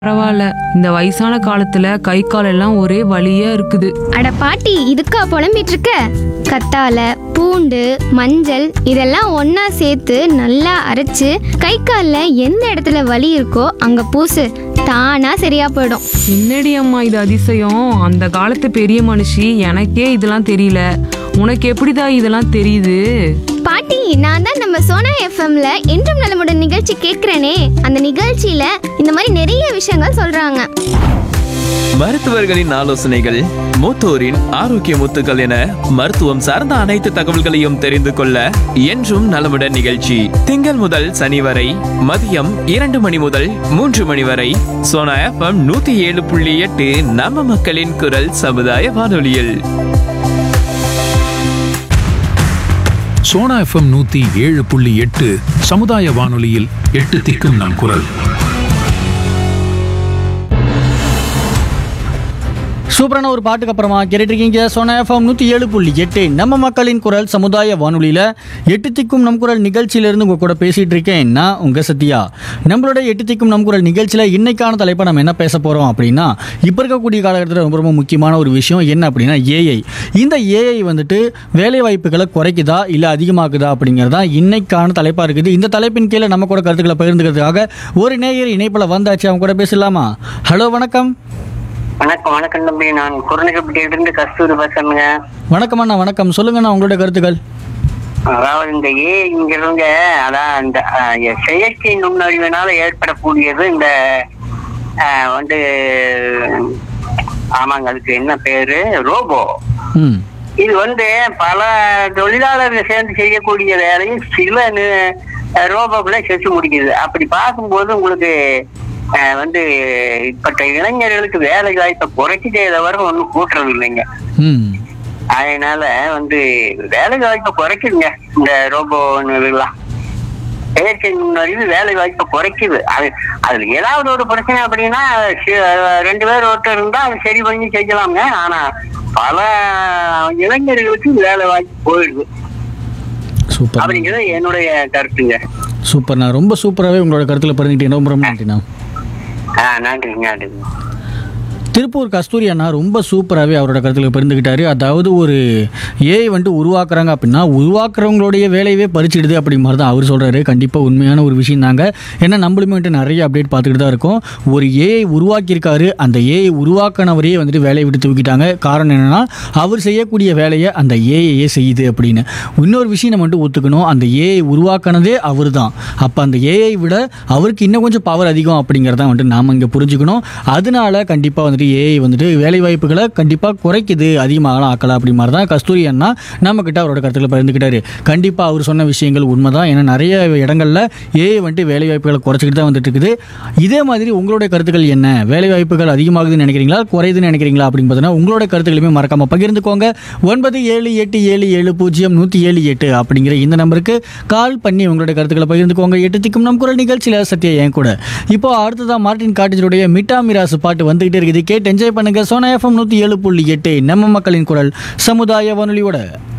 பரவாயில்ல இந்த வயசான காலத்துல கை கால் எல்லாம் ஒரே வலியா இருக்குது அட பாட்டி இதுக்கா புலம்பிட்டு இருக்க கத்தால பூண்டு மஞ்சள் இதெல்லாம் ஒண்ணா சேர்த்து நல்லா அரைச்சு கை காலில் எந்த இடத்துல வலி இருக்கோ அங்க பூசு தானா சரியா போயிடும் என்னடி அம்மா இது அதிசயம் அந்த காலத்து பெரிய மனுஷி எனக்கே இதெல்லாம் தெரியல உனக்கு எப்படிதான் இதெல்லாம் தெரியுது பாட்டி நான் தான் நம்ம சோனா எஃப்எம்ல என்றும் நலமுடன் நிகழ்ச்சி கேட்கிறேனே அந்த நிகழ்ச்சியில இந்த மாதிரி நிறைய விஷயங்கள் சொல்றாங்க மருத்துவர்களின் ஆலோசனைகள் மூத்தோரின் ஆரோக்கிய முத்துக்கள் என மருத்துவம் சார்ந்த அனைத்து தகவல்களையும் தெரிந்து கொள்ள என்றும் நலமுடன் நிகழ்ச்சி திங்கள் முதல் சனி வரை மதியம் இரண்டு மணி முதல் மூன்று மணி வரை சோனா எஃப்எம் நூத்தி ஏழு புள்ளி எட்டு நம்ம மக்களின் குரல் சமுதாய வானொலியில் சோனா எஃப்எம் நூத்தி ஏழு புள்ளி எட்டு சமுதாய வானொலியில் எட்டு திக்கும் நம் குரல் சூப்பரான ஒரு பாட்டுக்கு அப்புறமா கேட்டுட்டு இருக்கீங்க சோனா எஃப்எம் நூற்றி ஏழு புள்ளி எட்டு நம்ம மக்களின் குரல் சமுதாய வானொலியில் எட்டு திக்கும் நம் குரல் நிகழ்ச்சியிலேருந்து உங்கள் கூட பேசிகிட்டு இருக்கேன் நான் உங்கள் சத்யா நம்மளோட எட்டு திக்கும் நம் குரல் நிகழ்ச்சியில் இன்னைக்கான தலைப்பை நம்ம என்ன பேச போகிறோம் அப்படின்னா இப்போ இருக்கக்கூடிய காலகட்டத்தில் ரொம்ப ரொம்ப முக்கியமான ஒரு விஷயம் என்ன அப்படின்னா ஏஐ இந்த ஏஐ வந்துட்டு வேலை வாய்ப்புகளை குறைக்குதா இல்லை அதிகமாக்குதா அப்படிங்கிறது தான் இன்னைக்கான தலைப்பாக இருக்குது இந்த தலைப்பின் கீழே நம்ம கூட கருத்துக்களை பகிர்ந்துக்கிறதுக்காக ஒரு நேயர் இணைப்பில் வந்தாச்சு அவங்க கூட பேசலாமா ஹலோ வணக்கம் வணக்கம் வணக்கம் தம்பி நான் குரநகப்பட்டியில இருந்து கஸ்தூரி பேசுறேங்க வணக்கம் அண்ணா வணக்கம் சொல்லுங்கண்ணா உங்களோட கருத்துக்கள் அதாவது இந்த ஏங்கிறவங்க அதான் இந்த அஹ், செயற்கை நுண்ணறிவினால ஏற்படக்கூடியது இந்த அஹ், வந்து ஆமாங்க அதுக்கு என்ன பேரு ரோபோ ம் இது வந்து பல தொழிலாளர்கள் சேர்ந்து செய்யக்கூடிய வேலையை சில நு- ரோபோக்களே செஞ்சு முடிக்குது அப்படி பார்க்கும்போது உங்களுக்கு அஹ், வந்து இப்பட்ட இளைஞர்களுக்கு வேலை வாய்ப்பை குறைச்சிட்டே தவிர ஒன்றும் கூட்டுறது இல்லைங்க ம் அதனால வந்து வேலை வாய்ப்பை குறைக்குதுங்க இந்த ரோபோ இதெல்லாம் செயற்கை நுண்ணறிவு வேலை வாய்ப்பை குறைக்குது அது அதுல ஏதாவது ஒரு பிரச்சனை அப்படின்னா சி- ரெண்டு பேர் ஒருத்தர் இருந்தா அது சரி பண்ணி செய்யலாங்க ஆனா பல இளைஞர்களுக்கு வேலை வாய்ப்பு போயிடுது சூப்பர் அப்படிங்கிறது என்னுடைய கருத்துங்க சூப்பர்ண்ணா ரொம்ப சூப்பராகவே உங்களோட கருத்தில் பகிர்ந்துக்கிட்டீங்க ரொம்ப ரொம்ப நன்றிண்ணா ஆஹ் நன்றிங்க நன்றிங்க திருப்பூர் கஸ்தூரி அண்ணா ரொம்ப சூப்பராகவே அவரோட கருத்தில் பகிர்ந்துக்கிட்டாரு அதாவது ஒரு ஏஐ வந்துட்டு உருவாக்குறாங்க அப்படின்னா உருவாக்குறவங்களுடைய வேலையவே பறிச்சிடுது அப்படிங்கிற மாதிரி தான் அவர் சொல்கிறாரு கண்டிப்பாக உண்மையான ஒரு விஷயம் தாங்க ஏன்னா நம்மளுமே வந்துட்டு நிறைய அப்டேட் பார்த்துக்கிட்டு தான் இருக்கோம் ஒரு ஏஐ உருவாக்கியிருக்காரு அந்த ஏஐ உருவாக்கினவரையே வந்துட்டு வேலையை விட்டு தூக்கிட்டாங்க காரணம் என்னென்னா அவர் செய்யக்கூடிய வேலையை அந்த ஏஐயே செய்யுது அப்படின்னு இன்னொரு விஷயம் நம்ம வந்துட்டு ஒத்துக்கணும் அந்த ஏஐ உருவாக்குனதே அவர் தான் அப்போ அந்த ஏஐ விட அவருக்கு இன்னும் கொஞ்சம் பவர் அதிகம் அப்படிங்கிறத வந்துட்டு நாம் இங்கே புரிஞ்சுக்கணும் அதனால கண்டிப்பாக வந்துட்டு ஏஐ வந்துட்டு வேலை வாய்ப்புகளை கண்டிப்பாக குறைக்குது அதிகமாகலாம் ஆக்கலாம் அப்படி மாதிரி தான் கஸ்தூரி அண்ணா நம்மக்கிட்ட அவரோட கருத்துக்களை பகிர்ந்துக்கிட்டாரு கண்டிப்பாக அவர் சொன்ன விஷயங்கள் உண்மைதான் ஏன்னா நிறைய இடங்களில் ஏஐ வந்துட்டு வேலை வாய்ப்புகளை குறைச்சிக்கிட்டு தான் வந்துட்டு இருக்குது இதே மாதிரி உங்களுடைய கருத்துக்கள் என்ன வேலை வாய்ப்புகள் அதிகமாகுதுன்னு நினைக்கிறீங்களா குறையுதுன்னு நினைக்கிறீங்களா அப்படின்னு பார்த்தீங்கன்னா உங்களோட கருத்துக்களுமே மறக்காம பகிர்ந்துக்கோங்க ஒன்பது ஏழு எட்டு ஏழு ஏழு பூஜ்ஜியம் நூற்றி ஏழு எட்டு அப்படிங்கிற இந்த நம்பருக்கு கால் பண்ணி உங்களோட கருத்துக்களை பகிர்ந்துக்கோங்க எட்டு திக்கும் நம் குரல் நிகழ்ச்சியில் சத்யா என் கூட இப்போ அடுத்ததா மார்டின் காட்டேஜருடைய மிட்டா மிராசு பாட்டு வந்துகிட்டே இருக்குது கேட்டு என்ஜாய் பண்ணுங்க சோனா எஃப்எம் நூற்றி ஏழு புள்ளி எட்டு நம்ம மக்களின் குரல் சமுதாய வானொலியோட